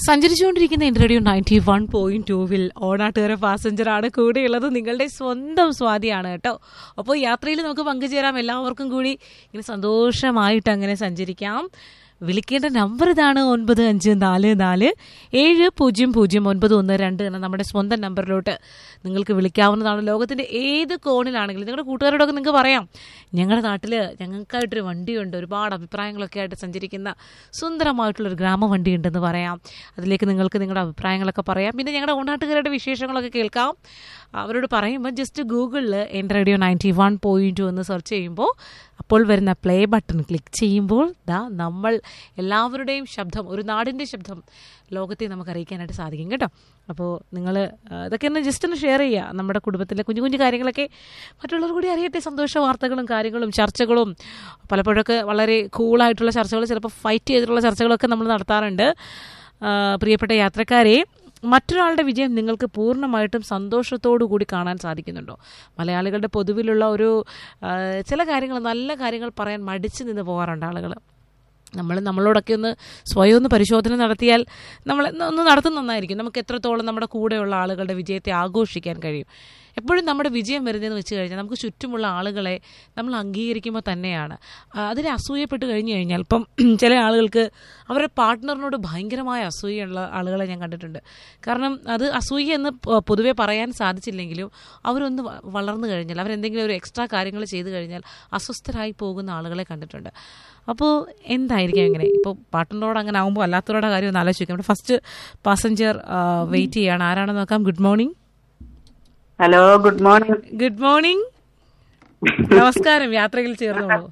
സഞ്ചരിച്ചുകൊണ്ടിരിക്കുന്ന interview ninety one point ടൂവിൽ Onattukara passenger ആണ് കൂടെയുള്ളത് നിങ്ങളുടെ സ്വന്തം സ്വാതിയാണ് കേട്ടോ അപ്പോൾ യാത്രയിൽ നമുക്ക് പങ്കുചേരാം എല്ലാവർക്കും കൂടി ഇങ്ങനെ സന്തോഷമായിട്ട് അങ്ങനെ സഞ്ചരിക്കാം വിളിക്കേണ്ട നമ്പർ ഇതാണ് ഒൻപത് അഞ്ച് നാല് നാല് ഏഴ് പൂജ്യം പൂജ്യം ഒൻപത് ഒന്ന് രണ്ട് എന്ന നമ്മുടെ സ്വന്തം നമ്പറിലോട്ട് നിങ്ങൾക്ക് വിളിക്കാവുന്നതാണ് ലോകത്തിന്റെ ഏത് കോണിലാണെങ്കിലും നിങ്ങളുടെ കൂട്ടുകാരോടൊക്കെ നിങ്ങൾക്ക് പറയാം ഞങ്ങളുടെ നാട്ടിൽ ഞങ്ങൾക്കായിട്ടൊരു വണ്ടിയുണ്ട് ഒരുപാട് അഭിപ്രായങ്ങളൊക്കെ ആയിട്ട് സഞ്ചരിക്കുന്ന സുന്ദരമായിട്ടുള്ളൊരു ഗ്രാമവണ്ടി ഉണ്ടെന്ന് പറയാം അതിലേക്ക് നിങ്ങൾക്ക് നിങ്ങളുടെ അഭിപ്രായങ്ങളൊക്കെ പറയാം പിന്നെ ഞങ്ങളുടെ ഓണാട്ടുകാരുടെ വിശേഷങ്ങളൊക്കെ കേൾക്കാം അവരോട് പറയുമ്പോൾ ജസ്റ്റ് ഗൂഗിളിൽ എൻ്റെ റേഡിയോ നയൻറ്റി വൺ പോയിൻറ്റ് എന്ന് സെർച്ച് ചെയ്യുമ്പോൾ അപ്പോൾ വരുന്ന പ്ലേ ബട്ടൺ ക്ലിക്ക് ചെയ്യുമ്പോൾ ദാ നമ്മൾ എല്ലാവരുടെയും ശബ്ദം ഒരു നാടിൻ്റെ ശബ്ദം ലോകത്തെ നമുക്ക് അറിയിക്കാനായിട്ട് സാധിക്കും കേട്ടോ അപ്പോൾ നിങ്ങൾ ഇതൊക്കെ ഒന്ന് ജസ്റ്റ് ഒന്ന് ഷെയർ ചെയ്യുക നമ്മുടെ കുടുംബത്തിലെ കുഞ്ഞു കുഞ്ഞു കാര്യങ്ങളൊക്കെ മറ്റുള്ളവർ കൂടി അറിയട്ടെ സന്തോഷ വാർത്തകളും കാര്യങ്ങളും ചർച്ചകളും പലപ്പോഴൊക്കെ വളരെ കൂളായിട്ടുള്ള ചർച്ചകൾ ചിലപ്പോൾ ഫൈറ്റ് ചെയ്തിട്ടുള്ള ചർച്ചകളൊക്കെ നമ്മൾ നടത്താറുണ്ട് ആ, പ്രിയപ്പെട്ട യാത്രക്കാരെ മറ്റൊരാളുടെ വിജയം നിങ്ങൾക്ക് പൂർണ്ണമായിട്ടും സന്തോഷത്തോടു കൂടി കാണാൻ സാധിക്കുന്നുണ്ടോ മലയാളികളുടെ പൊതുവിലുള്ള ഒരു ആ, ചില കാര്യങ്ങൾ നല്ല കാര്യങ്ങൾ പറയാൻ മടിച്ചു നിന്ന് പോകാറുണ്ട് ആളുകൾ നമ്മൾ നമ്മളോടൊക്കെ ഒന്ന് സ്വയം ഒന്ന് പരിശോധന നടത്തിയാൽ നമ്മൾ ഒന്ന് നടത്തുന്ന നന്നായിരിക്കും നമുക്ക് എത്രത്തോളം നമ്മുടെ കൂടെയുള്ള ആളുകളുടെ വിജയത്തെ ആഘോഷിക്കാൻ കഴിയും എപ്പോഴും നമ്മുടെ വിജയം വരുന്നതെന്ന് വെച്ച് കഴിഞ്ഞാൽ നമുക്ക് ചുറ്റുമുള്ള ആളുകളെ നമ്മൾ അംഗീകരിക്കുമ്പോൾ തന്നെയാണ് ആ, അതിനെ അസൂയപ്പെട്ട് കഴിഞ്ഞു കഴിഞ്ഞാൽ ഇപ്പം ചില ആളുകൾക്ക് അവരുടെ പാർട്ട്ണറിനോട് ഭയങ്കരമായ അസൂയുള്ള ആളുകളെ ഞാൻ കണ്ടിട്ടുണ്ട് കാരണം അത് അസൂയ എന്ന് പ- പൊതുവെ പറയാൻ സാധിച്ചില്ലെങ്കിലും അവരൊന്ന് വ- വളർന്നു കഴിഞ്ഞാൽ അവരെന്തെങ്കിലും ഒരു എക്സ്ട്രാ കാര്യങ്ങൾ ചെയ്തു കഴിഞ്ഞാൽ അസ്വസ്ഥരായി പോകുന്ന ആളുകളെ കണ്ടിട്ടുണ്ട് അപ്പോൾ എന്തായിരിക്കും ഇങ്ങനെ ഇപ്പോൾ പാർട്ട്ണറോട് അങ്ങനെ ആകുമ്പോൾ അല്ലാത്തവരുടെ കാര്യം ഒന്ന് ആലോചിക്കാം നമ്മുടെ ഫസ്റ്റ് പാസഞ്ചർ വെയിറ്റ് ചെയ്യാണ് ആരാണെന്ന് നോക്കാം good morning hello good morning good morning നമസ്കാരം യാത്രയിൽ ചേർന്നോളൂ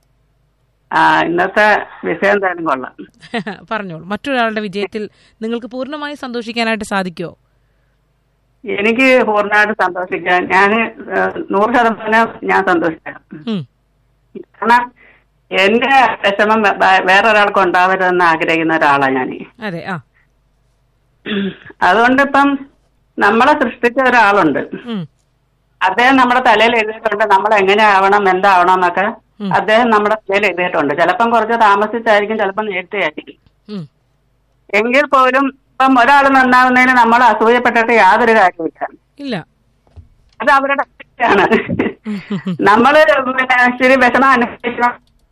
ആ ഇന്നത്തെ വിഷയം എന്തായാലും കൊള്ളാം പറഞ്ഞോളൂ മറ്റൊരാളുടെ വിജയത്തിൽ നിങ്ങൾക്ക് പൂർണ്ണമായി സന്തോഷിക്കാനായിട്ട് സാധിക്കുമോ എനിക്ക് പൂർണ്ണമായിട്ട് സന്തോഷിക്കാൻ ഞാൻ നൂറ് ശതമാനം ഞാൻ സന്തോഷിക്കാം ഉം. കാരണം എന്റെ വിഷമം വേ- വേ- വേറൊരാൾക്ക് ഉണ്ടാവരുതെന്ന് ആഗ്രഹിക്കുന്ന ഒരാളാണ് ഞാൻ അതെ ആ അതുകൊണ്ട് ഇപ്പം നമ്മളെ സൃഷ്ടിച്ച ഒരാളുണ്ട് ഉം. അദ്ദേഹം നമ്മുടെ തലയിൽ എഴുതിയിട്ടുണ്ട് നമ്മൾ എങ്ങനെ ആവണം എന്താവണം എന്നൊക്കെ അദ്ദേഹം നമ്മുടെ തലയിൽ എഴുതിയിട്ടുണ്ട് ചിലപ്പം കുറച്ച് താമസിച്ചായിരിക്കും ചിലപ്പം നേരത്തെ ആയിരിക്കും ഉം. എങ്കിൽ പോലും ഇപ്പം ഒരാൾ നന്നാവുന്നതിന് നമ്മൾ അസൂയപ്പെട്ടിട്ട് യാതൊരു കാര്യമില്ല ഇല്ല അത് അവരുടെ തെറ്റാണ് നമ്മള് പിന്നെ ശരി വിഷമം അനുഭവിക്കണം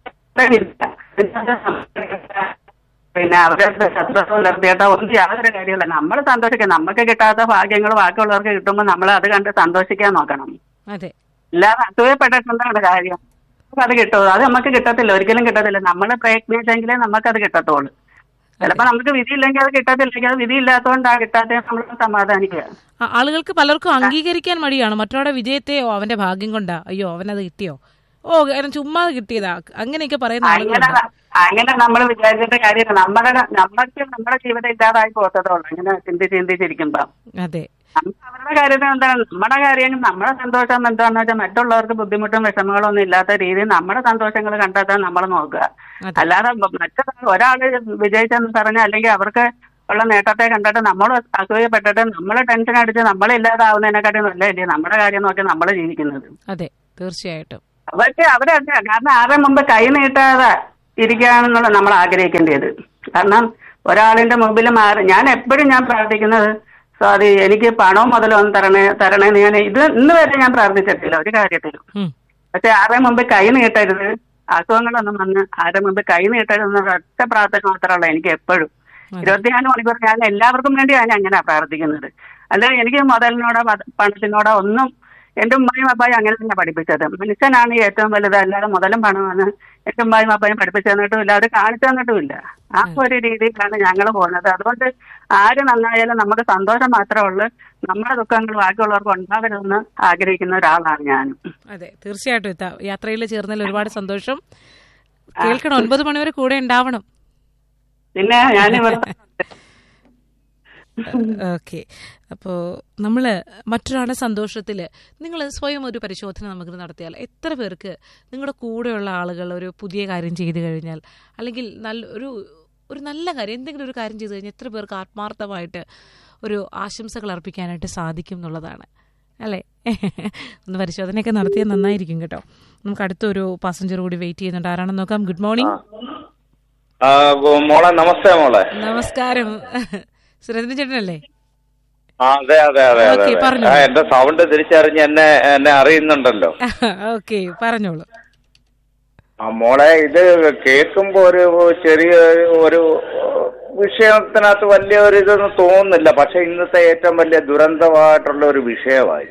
പിന്നെ അവരുടെ ശത്രുത്വം നിർത്തിയിട്ടോ ഒന്നും യാതൊരു കാര്യമില്ല നമ്മൾ സന്തോഷിക്കാം നമുക്ക് കിട്ടാത്ത ഭാഗ്യങ്ങൾ ബാക്കിയുള്ളവർക്ക് കിട്ടുമ്പോൾ നമ്മൾ അത് കണ്ട് സന്തോഷിക്കാൻ നോക്കണം അതെ ഇല്ലാതെ അസൂയപ്പെട്ടിട്ടുണ്ടാണ് കാര്യം നമുക്ക് അത് കിട്ടുമോ അത് നമുക്ക് കിട്ടത്തില്ല ഒരിക്കലും കിട്ടത്തില്ല നമ്മൾ പ്രയത്നിച്ചെങ്കിലേ നമുക്കത് കിട്ടത്തുള്ളൂ ചിലപ്പോ നമുക്ക് വിധിയില്ലെങ്കിൽ അത് കിട്ടത്തില്ലെങ്കിൽ അത് വിധി ഇല്ലാത്തതുകൊണ്ടാണ് കിട്ടാത്ത നമ്മൾ സമാധാനിക്കുക ആ, ആളുകൾക്ക് പലർക്കും അംഗീകരിക്കാൻ മടിയാണ് മറ്റൊരാളുടെ വിജയത്തെയോ അവന്റെ ഭാഗ്യം കൊണ്ടാ അയ്യോ അവനത് കിട്ടിയോ ഓ കാരണം ചുമ്മാ കിട്ടിയതാ അങ്ങനെയൊക്കെ പറയുന്ന അങ്ങനെ ആളുകളുണ്ട് അങ്ങനെ നമ്മൾ വിചാരിച്ചിട്ട് കാര്യമില്ല നമ്മുടെ നമുക്ക് നമ്മുടെ ജീവിതം ഇല്ലാതായി പോകത്തതുള്ളൂ അങ്ങനെ ചിന്തിച്ച് ചിന്തിച്ചിരിക്കുമ്പോ അതെ നമുക്ക് അവരുടെ കാര്യത്തിൽ എന്താണ് നമ്മുടെ കാര്യം നമ്മുടെ സന്തോഷം എന്താണെന്ന് വെച്ചാൽ മറ്റുള്ളവർക്ക് ബുദ്ധിമുട്ടും വിഷമങ്ങളും ഒന്നും ഇല്ലാത്ത രീതിയിൽ നമ്മുടെ സന്തോഷങ്ങൾ കണ്ടെത്താൻ നമ്മൾ നോക്കുക അതെ. അല്ലാതെ മറ്റൊരാൾ ഒരാള് വിജയിച്ചെന്ന് പറഞ്ഞാൽ അല്ലെങ്കിൽ അവർക്ക് ഉള്ള നേട്ടത്തെ കണ്ടിട്ട് നമ്മൾ അസൂയപ്പെട്ടിട്ട് നമ്മൾ ടെൻഷൻ അടിച്ച് നമ്മളില്ലാതാവുന്നതിനെക്കാട്ടി നല്ലതല്ലേ നമ്മുടെ കാര്യം നോക്കി നമ്മൾ ജീവിക്കുന്നത് അതെ തീർച്ചയായിട്ടും അവർക്ക് അവരല്ല കാരണം ആരുടെ മുമ്പ് കൈ നീട്ടാതെ ഇരിക്കുകയാണെന്നുള്ള നമ്മൾ ആഗ്രഹിക്കേണ്ടത് കാരണം ഒരാളിന്റെ മുമ്പിൽ മാറി ഞാൻ എപ്പോഴും ഞാൻ പ്രാർത്ഥിക്കുന്നത് സ്വാതി എനിക്ക് പണവും മുതലും ഒന്ന് തരണേ തരണേന്ന് ഞാൻ ഇത് ഇന്ന് വരെ ഞാൻ പ്രാർത്ഥിച്ചിട്ടില്ല ഒരു കാര്യത്തിലും ഉം. പക്ഷെ ആരുടെ മുമ്പ് കൈ നീട്ടരുത് അസുഖങ്ങളൊന്നും വന്ന് ആരുടെ മുമ്പ് കൈ നീട്ടരുത് എന്ന ഒറ്റ പ്രാർത്ഥന മാത്രമല്ല എനിക്ക് എപ്പോഴും ഇരുപത്തിനാല് മണിക്കൂർ ഞാൻ എല്ലാവർക്കും വേണ്ടിയാണ് ഞാൻ അങ്ങനെ പ്രാർത്ഥിക്കുന്നത് അല്ലാതെ എനിക്ക് മുതലിനോടോ പ- പണത്തിനോടോ ഒന്നും എന്റെ ഉമ്മയും അപ്പായും അങ്ങനെ തന്നെ പഠിപ്പിച്ചത് മനുഷ്യനാണ് ഏറ്റവും വലുത് അല്ലാതെ മുതലും പണമാണ് എന്റെ ഉമ്മയും അപ്പായും പഠിപ്പിച്ചു തന്നിട്ടുമില്ല അത് കാണിച്ചു തന്നിട്ടുമില്ല ആ ഒരു രീതിയിലാണ് ഞങ്ങൾ പോകുന്നത് അതുകൊണ്ട് ആര് നന്നായാലും നമുക്ക് സന്തോഷം മാത്രമേ ഉള്ളൂ നമ്മുടെ ദുഃഖങ്ങൾ ബാക്കിയുള്ളവർക്ക് ഉണ്ടാവരുതെന്ന് ആഗ്രഹിക്കുന്ന ഒരാളാണ് ഞാനും അതെ തീർച്ചയായിട്ടും ഇത്ത യാത്രയിൽ ചേർന്നതിൽ ഒരുപാട് സന്തോഷം കേൾക്കണം ഒൻപത് മണിവരെ കൂടെ ഉണ്ടാവണം പിന്നെ ഞാനിവിടെ ഓക്കെ അപ്പോൾ നമ്മൾ മറ്റൊരാളുടെ സന്തോഷത്തിൽ നിങ്ങൾ സ്വയം ഒരു പരിശോധന നമുക്ക് നടത്തിയാൽ എത്ര പേർക്ക് നിങ്ങളുടെ കൂടെയുള്ള ആളുകൾ ഒരു പുതിയ കാര്യം ചെയ്തു കഴിഞ്ഞാൽ അല്ലെങ്കിൽ നല്ല ഒരു ഒരു നല്ല കാര്യം എന്തെങ്കിലും ഒരു കാര്യം ചെയ്തു കഴിഞ്ഞാൽ എത്ര പേർക്ക് ആത്മാർത്ഥമായിട്ട് ഒരു ആശംസകൾ അർപ്പിക്കാനായിട്ട് സാധിക്കും എന്നുള്ളതാണ് അല്ലേ ഒന്ന് പരിശോധനയൊക്കെ നടത്തിയാൽ നന്നായിരിക്കും കേട്ടോ നമുക്ക് അടുത്തൊരു പാസഞ്ചർ കൂടി വെയിറ്റ് ചെയ്യുന്നുണ്ട് ആരാണെന്ന് നോക്കാം ഗുഡ് മോർണിംഗ് ആ, ഗോ- മോളെ നമസ്തേ മോളെ നമസ്കാരം സുരേന്ദ്രൻ ചേട്ടനല്ലേ ആ അതെ അതെ അതെ അതെ ഓക്കേ, അതെ. പറഞ്ഞോ. ആ, എന്റെ സൗണ്ട് തിരിച്ചറിഞ്ഞ് എന്നെ എന്നെ അറിയുന്നുണ്ടല്ലോ ഓക്കെ പറഞ്ഞോളൂ ആ മോളെ ഇത് കേൾക്കുമ്പോ ഒരു ചെറിയ ഒരു വിഷയത്തിനകത്ത് വലിയ ഒരു ഇതൊന്നും തോന്നുന്നില്ല പക്ഷെ ഇന്നത്തെ ഏറ്റവും വലിയ ദുരന്തമായിട്ടുള്ള ഒരു വിഷയമായി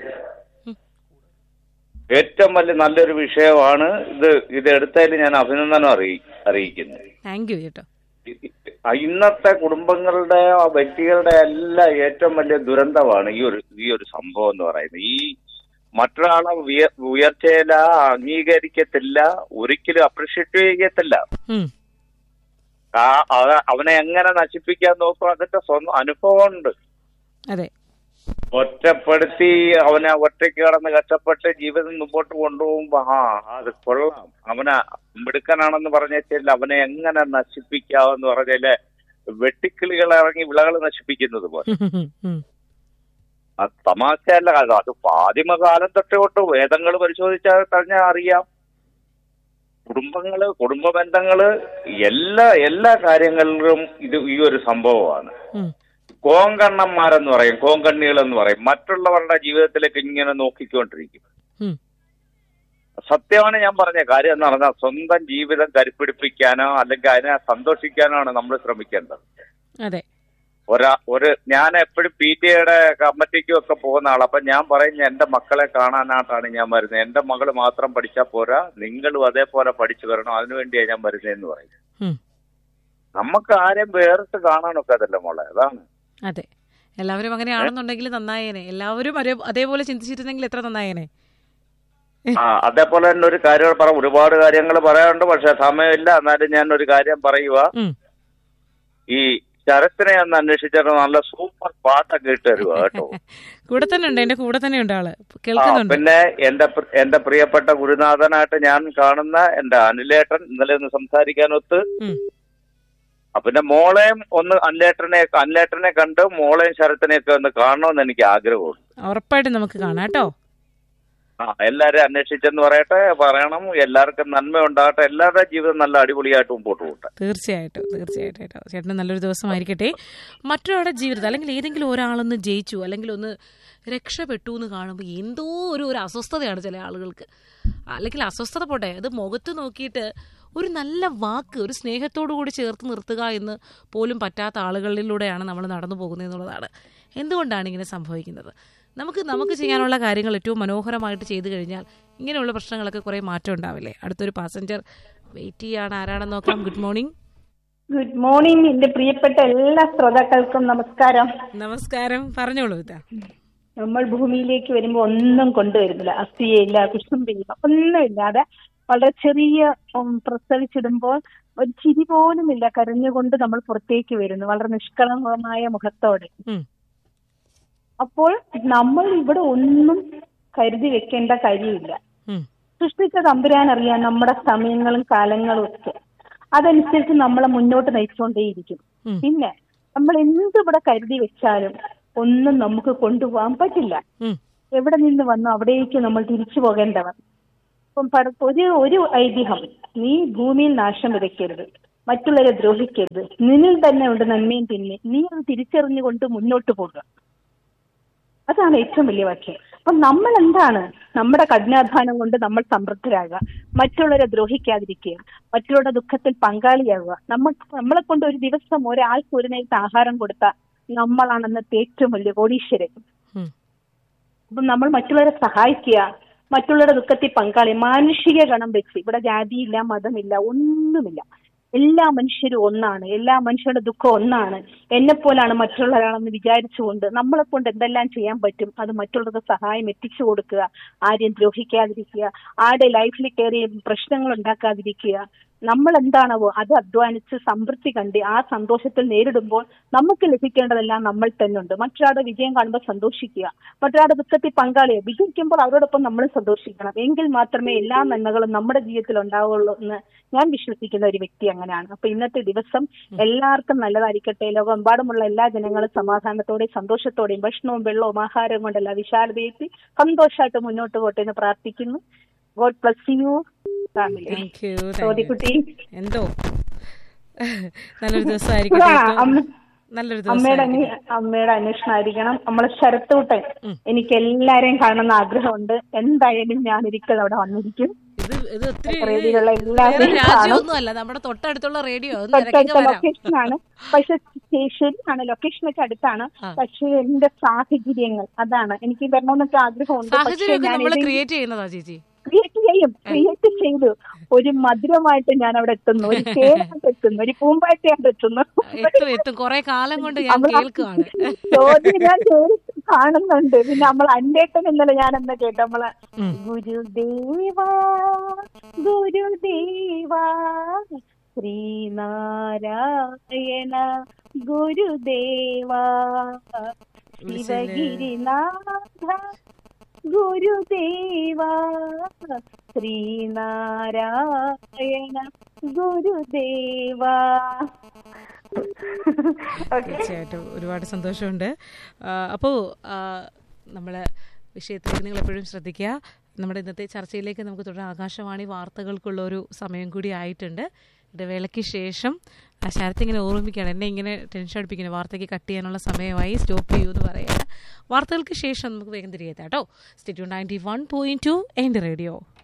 ഏറ്റവും വലിയ നല്ലൊരു വിഷയമാണ് ഇത് ഇത് എടുത്തതിൽ ഞാൻ അഭിനന്ദനം അറിയി അറിയിക്കുന്നു താങ്ക് യു ചേട്ടോ ആ, ഇന്നത്തെ കുടുംബങ്ങളുടെ ആ വ്യക്തികളുടെ എല്ലാം ഏറ്റവും വലിയ ദുരന്തമാണ് ഈ ഒരു ഈ ഒരു സംഭവം എന്ന് പറയുന്നത് ഈ മറ്റൊരാളെ ഉയ ഉയർച്ചയില അംഗീകരിക്കത്തില്ല ഒരിക്കലും അപ്രിഷ്യേറ്റ് ചെയ്യത്തില്ല ഉം. ആ അവ- അവനെ എങ്ങനെ നശിപ്പിക്കാൻ നോക്കും അതിന്റെ സ്വന്തം അനുഭവമുണ്ട് അതെ ഒറ്റപ്പെടുത്തി അവനെ ഒറ്റയ്ക്ക് കിടന്ന് കഷ്ടപ്പെട്ട് ജീവിതം മുമ്പോട്ട് കൊണ്ടുപോകുമ്പോ ആ അത് കൊള്ളാം അവനെ മിടുക്കനാണെന്ന് പറഞ്ഞാൽ അവനെ എങ്ങനെ നശിപ്പിക്കാമെന്ന് പറഞ്ഞാല് വെട്ടിക്കിളികൾ ഇറങ്ങി വിളകൾ നശിപ്പിക്കുന്നത് പോലെ ഉം. അത് തമാശയല്ല അത് അത് ആദിമകാലം തൊട്ട് തൊട്ട് വേദങ്ങൾ പരിശോധിച്ചാൽ കഴിഞ്ഞാൽ അറിയാം കുടുംബങ്ങള് കുടുംബ ബന്ധങ്ങള് എല്ലാ എല്ലാ കാര്യങ്ങളിലും ഇത് ഈ ഒരു സംഭവമാണ് ഉം. കോങ്കണ്ണന്മാരെന്ന് പറയും കോങ്കണ്ണികൾ എന്ന് പറയും മറ്റുള്ളവരുടെ ജീവിതത്തിലേക്ക് ഇങ്ങനെ നോക്കിക്കൊണ്ടിരിക്കും ഉം. സത്യമാണ് ഞാൻ പറഞ്ഞ കാര്യം എന്ന് പറഞ്ഞാൽ സ്വന്തം ജീവിതം കരുപ്പിടിപ്പിക്കാനോ അല്ലെങ്കിൽ അതിനെ സന്തോഷിക്കാനോ ആണ് നമ്മൾ ശ്രമിക്കേണ്ടത് അതെ ഒരാ ഒരു ഞാൻ എപ്പോഴും പി ടി എയുടെ കമ്മിറ്റിക്കും ഒക്കെ പോകുന്ന ആളാ അപ്പൊ ഞാൻ പറയും എന്റെ മക്കളെ കാണാനായിട്ടാണ് ഞാൻ വരുന്നത് എന്റെ മകള് മാത്രം പഠിച്ചാൽ പോരാ നിങ്ങളും അതേപോലെ പഠിച്ചു വരണം അതിനുവേണ്ടിയാണ് ഞാൻ വരുന്നതെന്ന് പറയും ഉം. നമുക്ക് ആരെയും വേറിട്ട് കാണാനൊക്കതല്ല മോളെ അതാണ് അതെ എല്ലാവരും അങ്ങനെയാണെന്നുണ്ടെങ്കിൽ നന്നായേനെ എല്ലാവരും ഒരേ അതേപോലെ ചിന്തിച്ചിരുന്നെങ്കിൽ എത്ര നന്നായേനെ ആ അതേപോലെ തന്നെ ഒരു കാര്യം പറ ഒരുപാട് കാര്യങ്ങൾ പറയാനുണ്ട് പക്ഷെ സമയമില്ല എന്നാലും ഞാൻ ഒരു കാര്യം പറയുക ഉം. ഈ ശരത്തിനെ ഒന്ന് അന്വേഷിച്ചിട്ട് നല്ല സൂപ്പർ പാട്ടൊക്കെ ഇട്ട് തരുക കേട്ടോ കൂടെ തന്നെ ഉണ്ട് എന്റെ കൂടെ തന്നെ ഉണ്ട് ആള് ആ, കേൾക്കുന്നുണ്ട് പിന്നെ എന്റെ പ്ര- എന്റെ പ്രിയപ്പെട്ട ഗുരുനാഥനായിട്ട് ഞാൻ കാണുന്ന എന്റെ അനിലേട്ടൻ ഇന്നലെ ഒന്ന് സംസാരിക്കാനൊത്ത് ഉം. ആ, പിന്നെ മോളെയും ഒന്ന് അനിലേട്ടനെ അനിലേട്ടനെ കണ്ട് മോളെയും ശരത്തിനെയൊക്കെ ഒന്ന് കാണണമെന്ന് എനിക്ക് ആഗ്രഹമുണ്ട് ഉറപ്പായിട്ടും നമുക്ക് കാണാം കേട്ടോ ആ എല്ലാരെയും അന്വേഷിച്ചെന്ന് പറയട്ടെ പറയണം എല്ലാവർക്കും നന്മ ഉണ്ടാകട്ടെ എല്ലാവരുടെയും ജീവിതം നല്ല അടിപൊളിയായിട്ട് മുമ്പോട്ട് പോകട്ടെ തീർച്ചയായിട്ടും തീർച്ചയായിട്ടും കേട്ടോ ചേട്ടന് നല്ലൊരു ദിവസമായിരിക്കട്ടെ മറ്റൊരാളുടെ ജീവിതത്തിൽ അല്ലെങ്കിൽ ഏതെങ്കിലും ഒരാളൊന്ന് ജയിച്ചു അല്ലെങ്കിൽ ഒന്ന് രക്ഷപ്പെട്ടു എന്ന് കാണുമ്പോൾ എന്തോ ഒരു ഒരു അസ്വസ്ഥതയാണ് ചില ആളുകൾക്ക് അല്ലെങ്കിൽ അസ്വസ്ഥത പോട്ടെ അത് മുഖത്ത് നോക്കിയിട്ട് ഒരു നല്ല വാക്ക് ഒരു സ്നേഹത്തോടു കൂടി ചേർത്ത് നിർത്തുക എന്ന് പോലും പറ്റാത്ത ആളുകളിലൂടെയാണ് നമ്മൾ നടന്നു പോകുന്നത് എന്നുള്ളതാണ് എന്തുകൊണ്ടാണ് ഇങ്ങനെ സംഭവിക്കുന്നത് നമുക്ക് നമുക്ക് ചെയ്യാനുള്ള കാര്യങ്ങൾ ഏറ്റവും മനോഹരമായിട്ട് ചെയ്തു കഴിഞ്ഞാൽ ഇങ്ങനെയുള്ള പ്രശ്നങ്ങളൊക്കെ കുറേ മാറ്റം ഉണ്ടാവില്ലേ അടുത്തൊരു പാസഞ്ചർ വെയിറ്റ് ചെയ്യാണ് ആരാണെന്ന് നോക്കാം ഗുഡ് മോർണിംഗ് ഗുഡ് മോർണിംഗ് എന്റെ പ്രിയപ്പെട്ട എല്ലാ ശ്രോതാക്കൾക്കും നമസ്കാരം നമസ്കാരം പറഞ്ഞോളൂ ഇതാ നമ്മൾ ഭൂമിയിലേക്ക് വരുമ്പോൾ ഒന്നും കൊണ്ടുവരുന്നില്ല അസ്ഥിയയില്ല കുശുമ്പില്ല ഒന്നുമില്ലാതെ വളരെ ചെറിയ ഉം, പ്രസവിച്ചിടുമ്പോൾ ഒരു ചിരി പോലുമില്ല കരഞ്ഞുകൊണ്ട് നമ്മൾ പുറത്തേക്ക് വരുന്നു വളരെ നിഷ്കളങ്കമായ മുഖത്തോടെ ഉം. അപ്പോൾ നമ്മൾ ഇവിടെ ഒന്നും കരുതി വെക്കേണ്ട കാര്യമില്ല ഉം. സൃഷ്ടിച്ച തമ്പുരാൻ അറിയാം നമ്മുടെ സമയങ്ങളും കാലങ്ങളും ഒക്കെ അതനുസരിച്ച് നമ്മളെ മുന്നോട്ട് നയിച്ചുകൊണ്ടേയിരിക്കും ഉം. പിന്നെ നമ്മൾ എന്ത് ഇവിടെ കരുതി വെച്ചാലും ഒന്നും നമുക്ക് കൊണ്ടുപോകാൻ പറ്റില്ല ഉം. എവിടെ നിന്ന് വന്നു അവിടേക്ക് നമ്മൾ തിരിച്ചു പോകേണ്ടവർ ഇപ്പം പട- ഒരു ഒരു ഐതിഹ്യം നീ ഭൂമിയിൽ നാശം വിതയ്ക്കരുത് മറ്റുള്ളവരെ ദ്രോഹിക്കരുത് നിന്നിൽ തന്നെ ഉണ്ട് നന്മയും തിന്മയും നീ അത് തിരിച്ചറിഞ്ഞുകൊണ്ട് മുന്നോട്ട് പോകുക അതാണ് ഏറ്റവും വലിയ വാക്യം അപ്പൊ നമ്മൾ എന്താണ് നമ്മുടെ കഠിനാധ്വാനം കൊണ്ട് നമ്മൾ സമൃദ്ധരാകുക മറ്റുള്ളവരെ ദ്രോഹിക്കാതിരിക്കുക മറ്റുള്ളവരുടെ ദുഃഖത്തിൽ പങ്കാളിയാകുക നമ്മൾ നമ്മളെ കൊണ്ട് ഒരു ദിവസം ഒരാൾക്ക് ഒരു നേരത്തെ ആഹാരം കൊടുത്ത നമ്മളാണ് അന്നത്തെ ഏറ്റവും വലിയ കോടീശ്വരൻ ഉം. അപ്പം നമ്മൾ മറ്റുള്ളവരെ സഹായിക്കുക മറ്റുള്ളവരുടെ ദുഃഖത്തിൽ പങ്കാളി മാനുഷിക ഗണം വെച്ച് ഇവിടെ ജാതിയില്ല മതമില്ല ഒന്നുമില്ല എല്ലാ മനുഷ്യരും ഒന്നാണ് എല്ലാ മനുഷ്യരുടെ ദുഃഖം ഒന്നാണ് എന്നെ പോലാണ് മറ്റുള്ളവരാണെന്ന് വിചാരിച്ചുകൊണ്ട് നമ്മളെ കൊണ്ട് എന്തെല്ലാം ചെയ്യാൻ പറ്റും അത് മറ്റുള്ളവർക്ക് സഹായം എത്തിച്ചു കൊടുക്കുക ആരെയും ദ്രോഹിക്കാതിരിക്കുക ആരുടെ ലൈഫിൽ കയറി പ്രശ്നങ്ങൾ ഉണ്ടാക്കാതിരിക്കുക നമ്മൾ എന്താണോ അത് അധ്വാനിച്ച് സമൃദ്ധി കണ്ട് ആ സന്തോഷത്തിൽ നേരിടുമ്പോൾ നമുക്ക് ലഭിക്കേണ്ടതെല്ലാം നമ്മൾ തന്നെ ഉണ്ട് മറ്റൊരാളുടെ വിജയം കാണുമ്പോൾ സന്തോഷിക്കുക മറ്റൊരാളുടെ ദുഃഖത്തിൽ പങ്കാളിയെ വിജയിക്കുമ്പോൾ അവരോടൊപ്പം നമ്മൾ സന്തോഷിക്കണം എങ്കിൽ മാത്രമേ എല്ലാ നന്മകളും നമ്മുടെ ജീവിതത്തിൽ ഉണ്ടാവുള്ളൂ എന്ന് ഞാൻ വിശ്വസിക്കുന്ന ഒരു വ്യക്തി അങ്ങനെയാണ് അപ്പൊ ഇന്നത്തെ ദിവസം എല്ലാവർക്കും നല്ലതായിരിക്കട്ടെ ലോകമെമ്പാടുമുള്ള എല്ലാ ജനങ്ങളും സമാധാനത്തോടെയും സന്തോഷത്തോടെയും ഭക്ഷണവും വെള്ളവും ആഹാരവും കൊണ്ടല്ല വിശാലതയെത്തി സന്തോഷമായിട്ട് മുന്നോട്ട് പോട്ടെ എന്ന് പ്രാർത്ഥിക്കുന്നു god bless you family thank you ചോദിക്കുട്ടി എന്തോ നല്ലൊരു ദിവസമായിരിക്കട്ടെ ആ, കേട്ടോ. അമ്മ നല്ലൊരു അമ്മയുടെ ദിവസം അന്വേ- അമ്മയുടെ അന്വേഷണമായിരിക്കണം നമ്മളെ ശരത്തൂട്ടൻ എനിക്ക് എല്ലാരെയും കാണണമെന്ന് ആഗ്രഹമുണ്ട് എന്തായാലും ഞാൻ ഒരിക്കൽ അവിടെ വന്നിരിക്കും ഇത് ഇത് ഒത്തിരി റേഡിയോയിലുള്ള വേറെ എല്ലാവരെയും കാണും രാജ്യമൊന്നും അല്ല നമ്മുടെ തൊട്ടടുത്തുള്ള റേഡിയോ ഒന്ന് ഇടയ്ക്കൊക്കെ തൊട്ടടുത്ത വരാം ലൊക്കേഷൻ ആണ് പക്ഷെ ശരിയാണ് ലൊക്കേഷൻ ഒക്കെ അടുത്താണ് പക്ഷെ എന്റെ സാഹചര്യങ്ങൾ അതാണ് എനിക്ക് വരണമെന്നൊക്കെ ആഗ്രഹമുണ്ട് പക്ഷെ സാഹചര്യമൊക്കെ ഞാൻ നമ്മൾ ക്രിയേറ്റ് ചെയ്യുന്നതാ ചേച്ചി ക്രിയേറ്റ് ചെയ്യും ക്രിയേറ്റ് ചെയ്തു ഒരു മധുരമായിട്ട് ഞാൻ അവിടെ എത്തുന്നു ഒരു തേനായിട്ട് എത്തുന്നു ഒരു പൂമ്പാറ്റയായിട്ട് എത്തുന്നു എത്തും എത്തും കുറെ കാലം കൊണ്ട് ഞാൻ നമ്മള് കേൾക്കുവാണ് ചോദ്യം ഞാൻ നേരിട്ട് കാണുന്നുണ്ട് പിന്നെ നമ്മൾ അന്വേഷണം ഇന്നലെ ഞാൻ എന്താ കേട്ടോ നമ്മളെ ഉം. ഗുരുദേവാ ഗുരുദേവാ ശ്രീനാരായണ ഗുരുദേവാ ശിവഗിരിനാഥ ഗുരുദേവാ ശ്രീനാരായണ ഗുരുദേവാ ഓക്കെ തീർച്ചയായിട്ടും ഒരുപാട് സന്തോഷമുണ്ട് അപ്പോൾ നമ്മൾ വിഷയത്തിലേക്ക് നിങ്ങൾ എപ്പോഴും ശ്രദ്ധിക്കുക നമ്മുടെ ഇന്നത്തെ ചർച്ചയിലേക്ക് നമുക്ക് തുടരാം ആകാശവാണി വാർത്തകൾക്കുള്ള ഒരു സമയം കൂടി ആയിട്ടുണ്ട് ഇടവേളയ്ക്ക് ശേഷം ആ ശരത്ത് ഇങ്ങനെ ഓർമ്മിക്കുകയാണ് എന്നെ ഇങ്ങനെ ടെൻഷൻ അടുപ്പിക്കുന്നത് വാർത്തയ്ക്ക് കട്ട് ചെയ്യാനുള്ള സമയമായി സ്റ്റോപ്പ് ചെയ്യൂ എന്ന് പറയുകയാണ് വാർത്തകൾക്ക് ശേഷം നമുക്ക് വേഗം തിരികെ എത്താം കേട്ടോ stay tuned ninety one point two എൻ്റെ റേഡിയോ